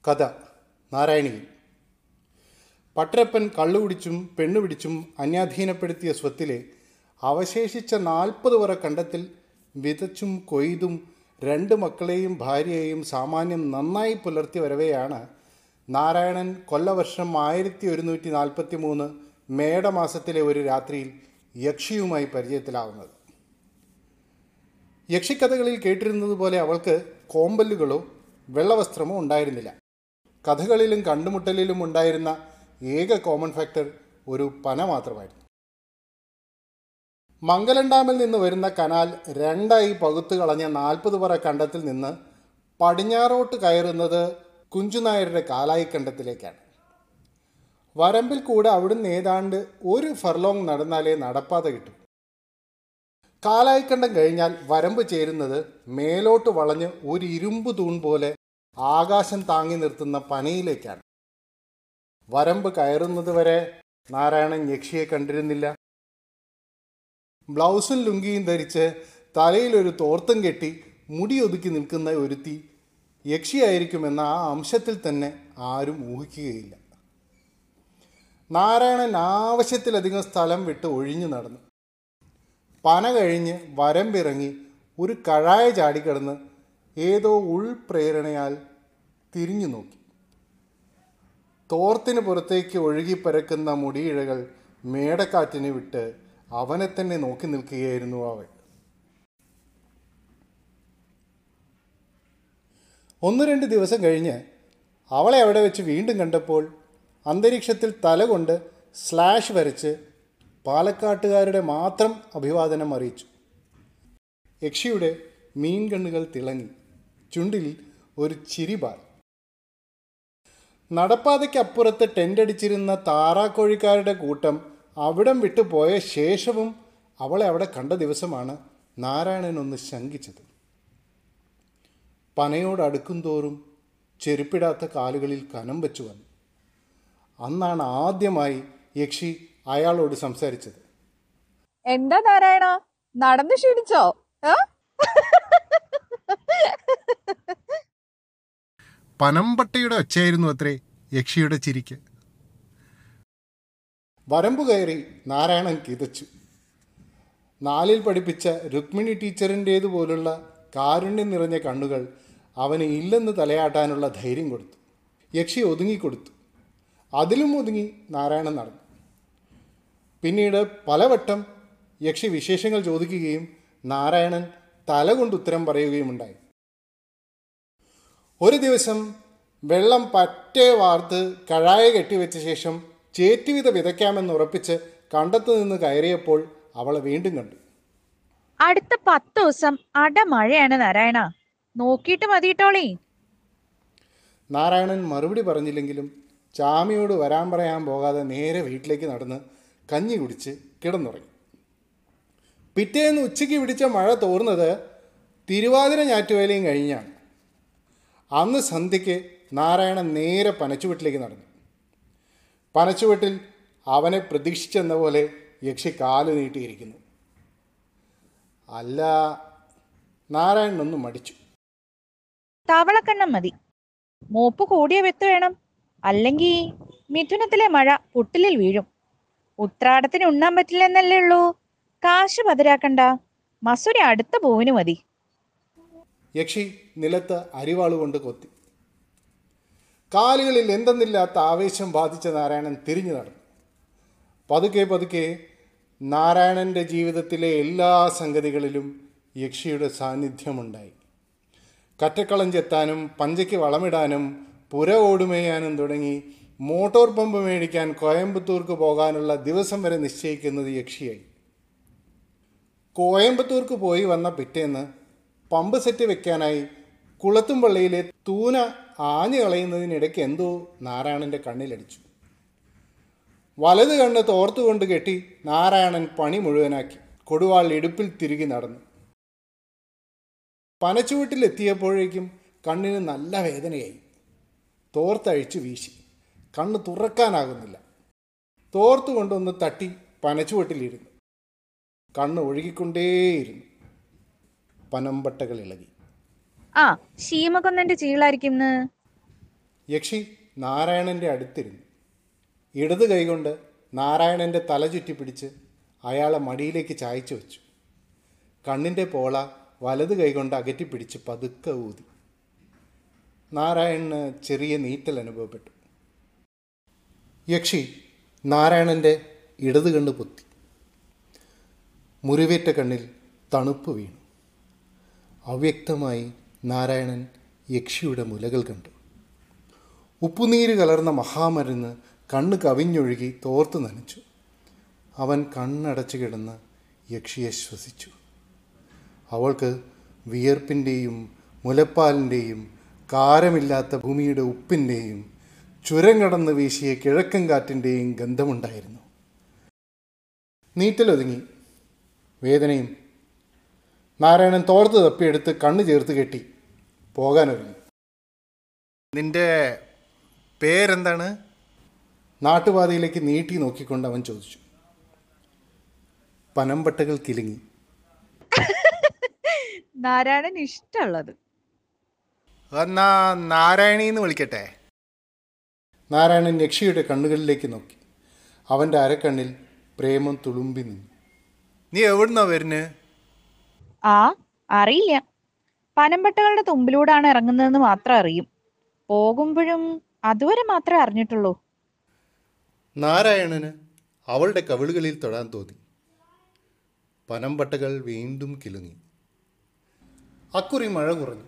കഥ നാരായണീയം പട്ടരപ്പൻ കള്ളുകുടിച്ചും പെണ്ണുപിടിച്ചും അന്യാധീനപ്പെടുത്തിയ സ്വത്തിലെ അവശേഷിച്ച നാൽപ്പത് വറ കണ്ടത്തിൽ വിതച്ചും കൊയ്തും രണ്ട് മക്കളെയും ഭാര്യയെയും സാമാന്യം നന്നായി പുലർത്തി വരവെയാണ് നാരായണൻ കൊല്ലവർഷം ആയിരത്തി ഒരുന്നൂറ്റി നാൽപ്പത്തി മൂന്ന് മേടമാസത്തിലെ ഒരു രാത്രിയിൽ യക്ഷിയുമായി പരിചയത്തിലാവുന്നത് യക്ഷിക്കഥകളിൽ കേട്ടിരുന്നത് പോലെ അവൾക്ക് കോമ്പല്ലുകളോ വെള്ളവസ്ത്രമോ ഉണ്ടായിരുന്നില്ല കഥകളിലും കണ്ടുമുട്ടലിലും ഉണ്ടായിരുന്ന ഏക കോമൺ ഫാക്ടർ ഒരു പന മാത്രമായിരുന്നു മംഗലം ഡാമിൽ നിന്ന് വരുന്ന കനാൽ രണ്ടായി പകുത്തു കളഞ്ഞ നാൽപ്പത് പറ കണ്ടത്തിൽ നിന്ന് പടിഞ്ഞാറോട്ട് കയറുന്നത് കുഞ്ചുനായരുടെ കാലായി കണ്ടത്തിലേക്കാണ് വരമ്പിൽ കൂടെ അവിടുന്ന് ഏതാണ്ട് ഒരു ഫർലോങ് നടന്നാലേ നടപ്പാത കിട്ടും കാലായിക്കണ്ടം കഴിഞ്ഞാൽ വരമ്പ് ചേരുന്നത് മേലോട്ട് വളഞ്ഞ് ഒരു ഇരുമ്പ് തൂൺ പോലെ ആകാശം താങ്ങി നിർത്തുന്ന പനയിലേക്കാണ് വരമ്പ് കയറുന്നത് വരെ നാരായണൻ യക്ഷിയെ കണ്ടിരുന്നില്ല ബ്ലൗസും ലുങ്കിയും ധരിച്ച് തലയിലൊരു തോർത്തും കെട്ടി മുടി ഒതുക്കി നിൽക്കുന്ന ഒരുത്തി യക്ഷിയായിരിക്കുമെന്ന ആ അംശത്തിൽ തന്നെ ആരും ഊഹിക്കുകയില്ല നാരായണൻ ആവശ്യത്തിലധികം സ്ഥലം വിട്ട് ഒഴിഞ്ഞു നടന്നു പന കഴിഞ്ഞ് വരമ്പിറങ്ങി ഒരു കഴായ ചാടിക്കിടന്ന് ഏതോ ഉൾപ്രേരണയാൽ തിരിഞ്ഞു നോക്കി തോർത്തിന് പുറത്തേക്ക് ഒഴുകിപ്പരക്കുന്ന മുടിയിഴകൾ മേടക്കാറ്റിന് വിട്ട് അവനെ തന്നെ നോക്കി നിൽക്കുകയായിരുന്നു അവൻ ഒന്ന് രണ്ട് ദിവസം കഴിഞ്ഞ് അവളെ അവിടെ വെച്ച് വീണ്ടും കണ്ടപ്പോൾ അന്തരീക്ഷത്തിൽ തലകൊണ്ട് സ്ലാഷ് വരച്ച് പാലക്കാട്ടുകാരുടെ മാത്രം അഭിവാദനം അറിയിച്ചു യക്ഷിയുടെ മീൻകണ്ണുകൾ തിളങ്ങി ചുണ്ടിൽ ഒരു ചിരിപാൽ നടപ്പാതയ്ക്കപ്പുറത്ത് ടെൻ്റടിച്ചിരുന്ന താറാക്കോഴിക്കാരുടെ കൂട്ടം അവിടം വിട്ടു പോയ ശേഷവും അവളെ അവിടെ കണ്ട ദിവസമാണ് നാരായണൻ ഒന്ന് ശങ്കിച്ചത് പനയോട് അടുക്കും തോറും ചെരുപ്പിടാത്ത കാലുകളിൽ കനം വെച്ചു വന്നു അന്നാണ് ആദ്യമായി യക്ഷി അയാളോട് സംസാരിച്ചത് എന്താ നാരായണ നടന്നു ക്ഷീണിച്ചോ ഏ? പനമ്പട്ടയുടെ ഒച്ചയായിരുന്നു അത്രേ യക്ഷിയുടെ ചിരിക്ക് വരമ്പു കയറി നാരായണൻ കിതച്ചു നാലിൽ പഠിപ്പിച്ച രുക്മിണി ടീച്ചറിൻ്റേതുപോലുള്ള കാരുണ്യം നിറഞ്ഞ കണ്ണുകൾ അവന് ഇല്ലെന്ന് തലയാട്ടാനുള്ള ധൈര്യം കൊടുത്തു യക്ഷി ഒതുങ്ങിക്കൊടുത്തു അതിലും ഒതുങ്ങി നാരായണൻ നടന്നു പിന്നീട് പലവട്ടം യക്ഷി വിശേഷങ്ങൾ ചോദിക്കുകയും നാരായണൻ തല കൊണ്ട് ഉത്തരം പറയുകയുമുണ്ടായി ഒരു ദിവസം വെള്ളം പറ്റേ വാർത്ത് കഴായ കെട്ടിവെച്ച ശേഷം ചേറ്റുവിത വിതയ്ക്കാമെന്ന് ഉറപ്പിച്ച് കണ്ടത്തു നിന്ന് കയറിയപ്പോൾ അവളെ വീണ്ടും കണ്ടു അടുത്ത പത്ത് ദിവസം അടമഴയാണ് നാരായണ നോക്കിയിട്ട് മതിയിട്ടോളേ നാരായണൻ മറുപടി പറഞ്ഞില്ലെങ്കിലും ചാമിയോട് വരാൻ പറയാൻ പോകാതെ നേരെ വീട്ടിലേക്ക് നടന്ന് കഞ്ഞി കുടിച്ച് കിടന്നുറങ്ങി പിറ്റേന്ന് ഉച്ചയ്ക്ക് പിടിച്ച മഴ തോർന്നത് തിരുവാതിര ഞാറ്റുവേലയും കഴിഞ്ഞാണ് അന്ന് സന്ധ്യയ്ക്ക് നാരായണൻ നേരെ പനച്ചുവെട്ടിലേക്ക് നടന്നു പനച്ചുവെട്ടിൽ അവനെ പ്രതീക്ഷിച്ചെന്ന പോലെ യക്ഷി കാല് നീട്ടിയിരിക്കുന്നു അല്ല നാരായണൻ ഒന്ന് മടിച്ചു തവളക്കണ്ണം മതി മൂപ്പ് കൂടിയ വിത്ത് വേണം അല്ലെങ്കിൽ മിഥുനത്തിലെ മഴ പുട്ടിലിൽ വീഴും ഉത്രാടത്തിന് ഉണ്ണാൻ പറ്റില്ലെന്നല്ലേ ഉള്ളൂ കാശ് പതിരാക്കണ്ട മസുരി അടുത്ത പൂവിന് മതി യക്ഷി നിലത്ത് അരിവാള് കൊണ്ട് കൊത്തി കാലുകളിൽ എന്തെന്നില്ലാത്ത ആവേശം ബാധിച്ച നാരായണൻ തിരിഞ്ഞു നടന്നു പതുക്കെ പതുക്കെ നാരായണൻ്റെ ജീവിതത്തിലെ എല്ലാ സംഗതികളിലും യക്ഷിയുടെ സാന്നിധ്യമുണ്ടായി കറ്റക്കളം ചെത്താനും പഞ്ചയ്ക്ക് വളമിടാനും പുര ഓടുമേയാനും തുടങ്ങി മോട്ടോർ പമ്പ് മേടിക്കാൻ കോയമ്പത്തൂർക്ക് പോകാനുള്ള ദിവസം വരെ നിശ്ചയിക്കുന്നത് യക്ഷിയായി കോയമ്പത്തൂർക്ക് പോയി വന്ന പിറ്റേന്ന് പമ്പ് സെറ്റ് വെക്കാനായി കുളത്തുംപള്ളിയിലെ തൂന ആഞ്ഞു കളയുന്നതിനിടയ്ക്ക് എന്തോ നാരായണൻ്റെ കണ്ണിലടിച്ചു വലത് കണ്ണ് തോർത്തുകൊണ്ട് കെട്ടി നാരായണൻ പണി മുഴുവനാക്കി കൊടുവാൾ ഇടുപ്പിൽ തിരികെ നടന്നു പനച്ചുവട്ടിലെത്തിയപ്പോഴേക്കും കണ്ണിന് നല്ല വേദനയായി തോർത്തഴിച്ചു വീശി കണ്ണ് തുറക്കാനാകുന്നില്ല തോർത്ത് കൊണ്ടൊന്ന് തട്ടി പനച്ചുവട്ടിലിരുന്നു കണ്ണ് ഒഴുകിക്കൊണ്ടേയിരുന്നു പനമ്പട്ടകൾ ഇളകി ആ ശീമകൊന്നന്റെ ചീളായിരിക്കും യക്ഷി നാരായണൻ്റെ അടുത്തിരുന്നു ഇടത് കൈകൊണ്ട് നാരായണൻ്റെ തല ചുറ്റി പിടിച്ച് അയാളെ മടിയിലേക്ക് ചായച്ചു വെച്ചു കണ്ണിൻ്റെ പോള വലത് കൈകൊണ്ട് അകറ്റിപ്പിടിച്ച് പതുക്കെ ഊതി നാരായണന് ചെറിയ നീറ്റൽ അനുഭവപ്പെട്ടു യക്ഷി നാരായണൻ്റെ ഇടത് കണ്ണ് പൊത്തി മുറിവേറ്റ കണ്ണിൽ തണുപ്പ് വീണു അവ്യക്തമായി നാരായണൻ യക്ഷിയുടെ മുലകൾ കണ്ടു ഉപ്പുനീര് കലർന്ന മഹാമരുന്ന് കണ്ണ് കവിഞ്ഞൊഴുകി തോർത്ത് നനച്ചു അവൻ കണ്ണടച്ചു കിടന്ന് യക്ഷിയെ ശ്വസിച്ചു അവൾക്ക് വിയർപ്പിൻ്റെയും മുലപ്പാലിൻ്റെയും കാരമില്ലാത്ത ഭൂമിയുടെ ഉപ്പിൻ്റെയും ചുരം കടന്ന് വീശിയ കിഴക്കൻ കാറ്റിൻ്റെയും ഗന്ധമുണ്ടായിരുന്നു നീറ്റലൊതുങ്ങി വേദനയും നാരായണൻ തോർത്ത് തപ്പിയെടുത്ത് കണ്ണ് ചേർത്ത് കെട്ടി പോകാനൊരുങ്ങി നിന്റെ പേരെന്താണ് നാട്ടുപാതയിലേക്ക് നീട്ടി നോക്കിക്കൊണ്ട് അവൻ ചോദിച്ചു പനമ്പട്ടകൾ കിലുങ്ങി നാരായണൻ ഇഷ്ടമുള്ളത് എന്നാ നാരായണി എന്ന് വിളിക്കട്ടെ നാരായണൻ യക്ഷിയുടെ കണ്ണുകളിലേക്ക് നോക്കി അവൻ്റെ അരക്കണ്ണിൽ പ്രേമം തുളുമ്പി നിന്നു നീ എവിടുന്നാ വരുന്നത് ആ അറിയില്ല പനമ്പട്ടകളുടെ തുമ്പിലൂടാണ് ഇറങ്ങുന്നതെന്ന് മാത്രം അറിയും പോകുമ്പോഴും അതുവരെ മാത്രമേ അറിഞ്ഞിട്ടുള്ളൂ നാരായണന് അവളുടെ കവിളുകളിൽ തൊടാൻ തോന്നി പനമ്പട്ടകൾ വീണ്ടും കിലുങ്ങി അക്കുറി മഴ കുറഞ്ഞു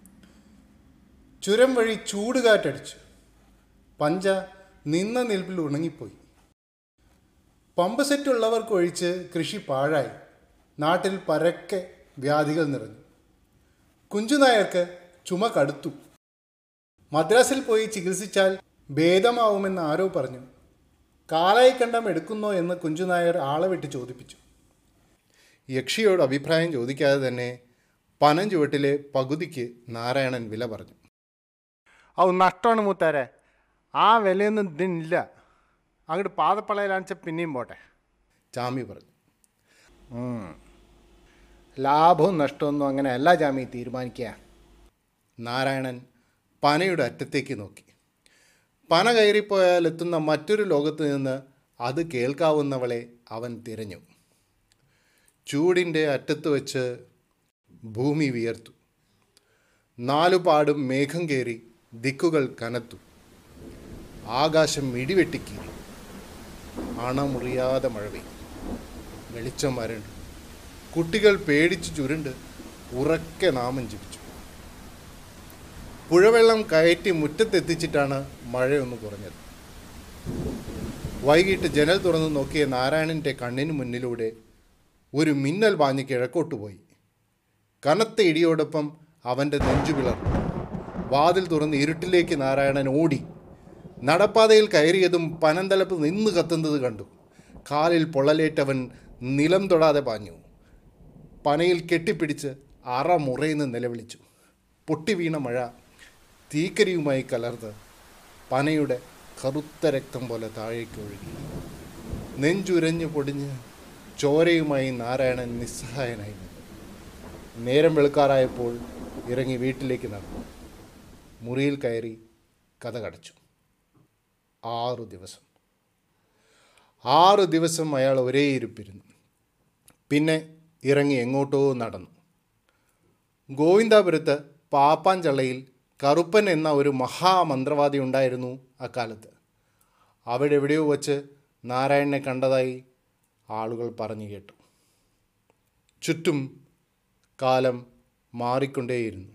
ചുരം വഴി ചൂടുകാറ്റടിച്ചു പഞ്ച നിന്ന നിൽപ്പിൽ ഉണങ്ങിപ്പോയി പമ്പ് സെറ്റുള്ളവർക്ക് ഒഴിച്ച് കൃഷി പാഴായി നാട്ടിൽ പരക്കെ വ്യാധികൾ നിറഞ്ഞു കുഞ്ചുനായർക്ക് ചുമ കടുത്തു മദ്രാസിൽ പോയി ചികിത്സിച്ചാൽ ഭേദമാവുമെന്ന് ആരോ പറഞ്ഞു കാലായി കണ്ടം എടുക്കുന്നോ എന്ന് കുഞ്ചുനായർ ആളെ വിട്ട് ചോദിപ്പിച്ചു യക്ഷിയോട് അഭിപ്രായം ചോദിക്കാതെ തന്നെ പനം ചുവട്ടിലെ പകുതിക്ക് നാരായണൻ വില പറഞ്ഞു ഔ നഷ്ടമാണ് മൂത്താരെ ആ വിലയൊന്നും ഇതിനില്ല അങ്ങോട്ട് പാതപ്പളയിലാണിച്ച പിന്നെയും പോട്ടെ ചാമി പറഞ്ഞു ഉം. ലാഭവും നഷ്ടമൊന്നും അങ്ങനെ അല്ല ജാമി തീരുമാനിക്കുക നാരായണൻ പനയുടെ അറ്റത്തേക്ക് നോക്കി പന കയറിപ്പോയാൽ എത്തുന്ന മറ്റൊരു ലോകത്ത് നിന്ന് അത് കേൾക്കാവുന്നവളെ അവൻ തിരഞ്ഞു ചൂടിൻ്റെ അറ്റത്ത് വെച്ച് ഭൂമി വിയർത്തു നാലുപാടും മേഘം കയറി ദിക്കുകൾ കനത്തു ആകാശം ഇടിവെട്ടിക്കീറി അണമുറിയാതെ മഴ പെയ്യും വെളിച്ചം വരണ്ടു കുട്ടികൾ പേടിച്ച് ചുരുണ്ട് ഉറക്കെ നാമം ജപിച്ചു പുഴവെള്ളം കയറ്റി മുറ്റത്തെത്തിച്ചിട്ടാണ് മഴയൊന്ന് കുറഞ്ഞത് വൈകിട്ട് ജനൽ തുറന്ന് നോക്കിയ നാരായണൻ്റെ കണ്ണിന് മുന്നിലൂടെ ഒരു മിന്നൽ പാഞ്ഞ് കിഴക്കോട്ട് പോയി കനത്ത ഇടിയോടൊപ്പം അവൻ്റെ നെഞ്ചു പിളർന്നു വാതിൽ തുറന്ന് ഇരുട്ടിലേക്ക് നാരായണൻ ഓടി നടപ്പാതയിൽ കയറിയതും പനന്തലപ്പ് നിന്ന് കത്തുന്നത് കണ്ടു കാലിൽ പൊള്ളലേറ്റവൻ നിലം തൊടാതെ പാഞ്ഞു പനയിൽ കെട്ടിപ്പിടിച്ച് അറ മുറയെന്ന് നിലവിളിച്ചു പൊട്ടി വീണ മഴ തീക്കരിയുമായി കലർന്ന് പനയുടെ കറുത്ത രക്തം പോലെ താഴേക്ക് ഒഴുകി നെഞ്ചുരഞ്ഞു പൊടിഞ്ഞ് ചോരയുമായി നാരായണൻ നിസ്സഹായനായി നിന്നു നേരം വെളുക്കാറായപ്പോൾ ഇറങ്ങി വീട്ടിലേക്ക് നടന്നു മുറിയിൽ കയറി കഥ കടച്ചു ആറു ദിവസം ആറു ദിവസം അയാൾ ഒരേ ഇരിപ്പിരുന്നു പിന്നെ ഇറങ്ങി എങ്ങോട്ടോ നടന്നു ഗോവിന്ദാപുരത്ത് പാപ്പാഞ്ചള്ളയിൽ കറുപ്പൻ എന്ന ഒരു മഹാമന്ത്രവാദി ഉണ്ടായിരുന്നു അക്കാലത്ത് അവിടെ എവിടെയോ വച്ച് നാരായണനെ കണ്ടതായി ആളുകൾ പറഞ്ഞു കേട്ടു ചുറ്റും കാലം മാറിക്കൊണ്ടേയിരുന്നു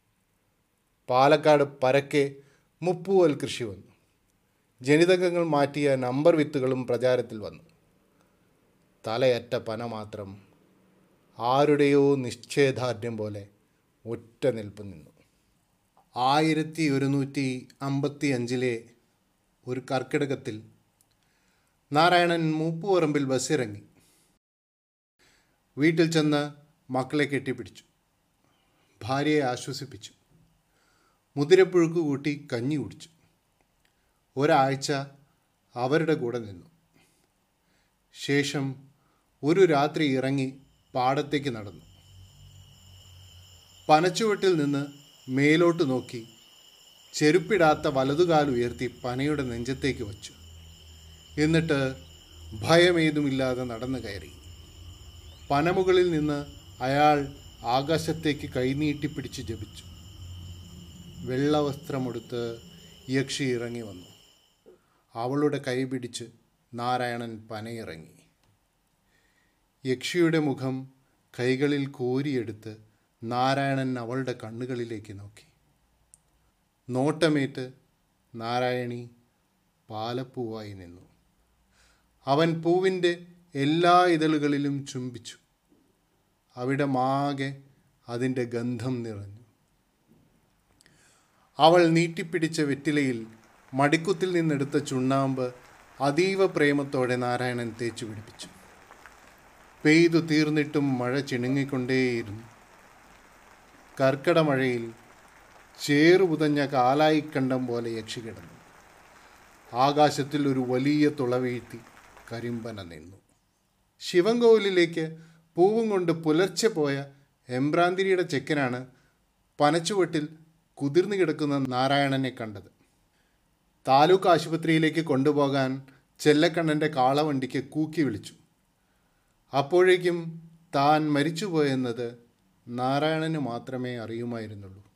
പാലക്കാട് പരക്കെ മുപ്പുവൽ കൃഷി വന്നു ജനിതകങ്ങൾ മാറ്റിയ നമ്പർ വിത്തുകളും പ്രചാരത്തിൽ വന്നു തലയറ്റ പന മാത്രം ആരുടെയോ നിശ്ചയദാർഢ്യം പോലെ ഒറ്റ നിൽപ്പ് നിന്നു ആയിരത്തി ഒരുന്നൂറ്റി അമ്പത്തി അഞ്ചിലെ ഒരു കർക്കിടകത്തിൽ നാരായണൻ മൂപ്പുപറമ്പിൽ ബസ്സിറങ്ങി വീട്ടിൽ ചെന്ന് മക്കളെ കെട്ടിപ്പിടിച്ചു ഭാര്യയെ ആശ്വസിപ്പിച്ചു മുതിരപ്പുഴുക്ക് കൂട്ടി കഞ്ഞി കുടിച്ചു ഒരാഴ്ച അവരുടെ കൂടെ നിന്നു ശേഷം ഒരു രാത്രി ഇറങ്ങി പാടത്തേക്ക് നടന്നു പനച്ചുവട്ടിൽ നിന്ന് മേലോട്ട് നോക്കി ചെരുപ്പിടാത്ത വലതുകാൽ ഉയർത്തി പനയുടെ നെഞ്ചത്തേക്ക് വച്ചു എന്നിട്ട് ഭയമേതുമില്ലാതെ നടന്നു കയറി പനമുകളിൽ നിന്ന് അയാൾ ആകാശത്തേക്ക് കൈനീട്ടിപ്പിടിച്ച് ജപിച്ചു വെള്ളവസ്ത്രമെടുത്ത് യക്ഷി ഇറങ്ങി വന്നു അവളുടെ കൈ പിടിച്ച് നാരായണൻ പനയിറങ്ങി യക്ഷിയുടെ മുഖം കൈകളിൽ കോരിയെടുത്ത് നാരായണൻ അവളുടെ കണ്ണുകളിലേക്ക് നോക്കി നോട്ടമേറ്റ് നാരായണി പാലപ്പൂവായി നിന്നു അവൻ പൂവിൻ്റെ എല്ലാ ഇതളുകളിലും ചുംബിച്ചു അവിടെ മാകെ അതിൻ്റെ ഗന്ധം നിറഞ്ഞു അവൾ നീട്ടിപ്പിടിച്ച വെറ്റിലയിൽ മടിക്കുത്തിൽ നിന്നെടുത്ത ചുണ്ണാമ്പ് അതീവ പ്രേമത്തോടെ നാരായണൻ തേച്ചു പിടിപ്പിച്ചു പെയ്തു തീർന്നിട്ടും മഴ ചിണുങ്ങിക്കൊണ്ടേയിരുന്നു കർക്കടമഴയിൽ ചേറുപുതഞ്ഞ കാലായിക്കണ്ടം പോലെ യക്ഷി കിടന്നു ആകാശത്തിൽ ഒരു വലിയ തുളവീഴ്ത്തി കരിമ്പന നിന്നു ശിവൻകോവിലിലേക്ക് പൂവും കൊണ്ട് പുലർച്ചെ പോയ എംബ്രാന്തിരിയുടെ ചെക്കനാണ് പനച്ചുവട്ടിൽ കുതിർന്നു കിടക്കുന്ന നാരായണനെ കണ്ടത് താലൂക്ക് ആശുപത്രിയിലേക്ക് കൊണ്ടുപോകാൻ ചെല്ലക്കണ്ണൻ്റെ കാളവണ്ടിക്ക് കൂക്കി വിളിച്ചു അപ്പോഴേക്കും താൻ മരിച്ചുപോയെന്നത് നാരായണന് മാത്രമേ അറിയുമായിരുന്നുള്ളൂ